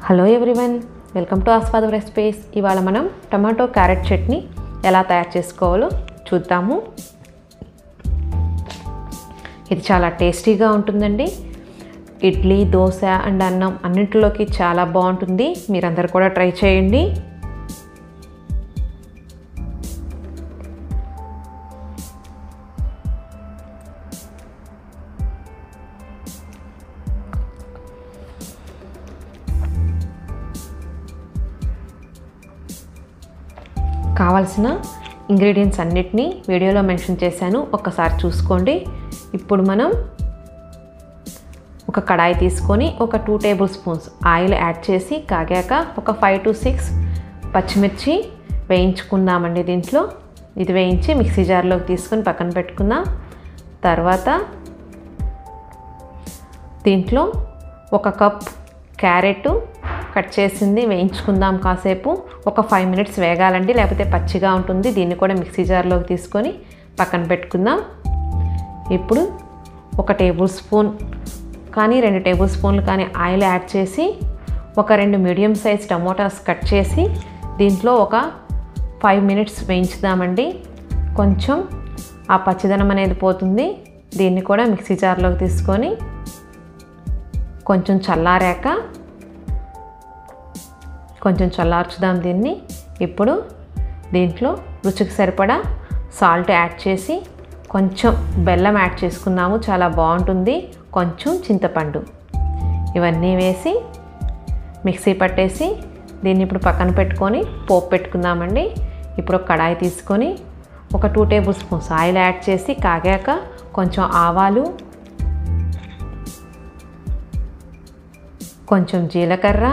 hello everyone welcome to Aaswadam recipes ఇవాళ మనం tomato carrot chutney ఎలా తయారు చేసుకోవాలో చూద్దాము ఇది చాలా టేస్టీగా ఉంటుందండి ఇడ్లీ దోశ అండ్ అన్నం అన్నింటిలోకి చాలా బాగుంటుంది మీరందరూ కూడా ట్రై చేయండి కావాల్సిన ఇంగ్రీడియంట్స్ అన్నిటినీ వీడియోలో మెన్షన్ చేశాను ఒక్కసారి చూసుకోండి ఇప్పుడు మనం ఒక కడాయి తీసుకొని ఒక two tablespoons oil add చేసి కాగాక ఒక ఫైవ్ టు సిక్స్ పచ్చిమిర్చి వేయించుకుందామండి దీంట్లో ఇది వేయించి మిక్సీ జార్లోకి తీసుకొని పక్కన పెట్టుకుందాం తర్వాత దీంట్లో ఒక కప్ క్యారెట్ కట్ చేసింది వేయించుకుందాం కాసేపు ఒక ఫైవ్ మినిట్స్ వేగాలండి లేకపోతే పచ్చిగా ఉంటుంది దీన్ని కూడా మిక్సీ జార్లోకి తీసుకొని పక్కన పెట్టుకుందాం ఇప్పుడు ఒక టేబుల్ స్పూన్ కానీ రెండు టేబుల్ స్పూన్లు కానీ ఆయిల్ యాడ్ చేసి ఒక రెండు మీడియం సైజ్ టమోటాస్ కట్ చేసి దీంట్లో ఒక ఫైవ్ మినిట్స్ వేయించుదామండి కొంచెం ఆ పచ్చిదనం అనేది పోతుంది దీన్ని కూడా మిక్సీ జార్లోకి తీసుకొని కొంచెం చల్లారాక కొంచెం చల్లార్చుదాం దీన్ని ఇప్పుడు దీంట్లో రుచికి సరిపడా సాల్ట్ యాడ్ చేసి కొంచెం బెల్లం యాడ్ చేసుకున్నాము చాలా బాగుంటుంది కొంచెం చింతపండు ఇవన్నీ వేసి మిక్సీ పట్టేసి దీన్ని ఇప్పుడు పక్కన పెట్టుకొని పోపు పెట్టుకుందామండి ఇప్పుడు ఒక కడాయి తీసుకొని ఒక two tablespoons oil add చేసి కాగాక కొంచెం ఆవాలు కొంచెం జీలకర్ర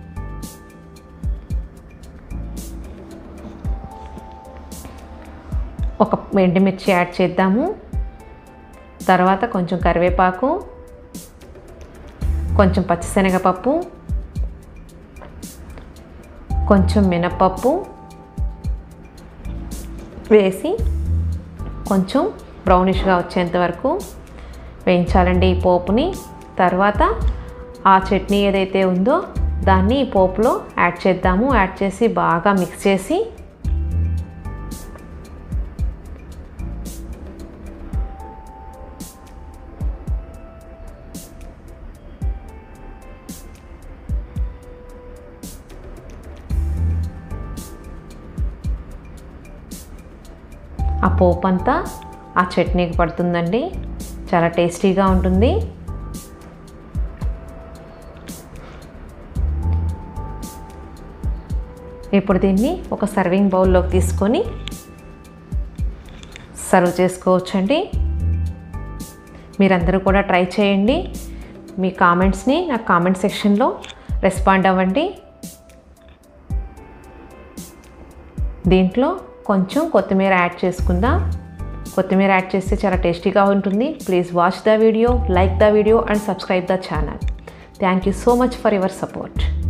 ఒక ఎండుమిర్చి యాడ్ చేద్దాము తర్వాత కొంచెం కరివేపాకు కొంచెం పచ్చిశనగపప్పు కొంచెం మినపప్పు వేసి కొంచెం బ్రౌనిష్గా వచ్చేంత వరకు వేయించాలండి ఈ పోపుని తర్వాత ఆ చట్నీ ఏదైతే ఉందో దాన్ని ఈ పోపులో యాడ్ చేద్దాము యాడ్ చేసి బాగా మిక్స్ చేసి ఆ పోపు అంతా ఆ చట్నీకి పడుతుందండి చాలా టేస్టీగా ఉంటుంది ఇప్పుడు దీన్ని ఒక సర్వింగ్ బౌల్లోకి తీసుకొని సర్వ్ చేసుకోవచ్చండి మీరందరూ కూడా ట్రై చేయండి మీ కామెంట్స్ని నాకు కామెంట్ సెక్షన్లో రెస్పాండ్ అవ్వండి దీంట్లో కొంచెం కొత్తిమీర యాడ్ చేసుకుందాం కొత్తిమీర యాడ్ చేస్తే చాలా టేస్టీగా ఉంటుంది please watch the video like the video and subscribe the channel thank you so much for your support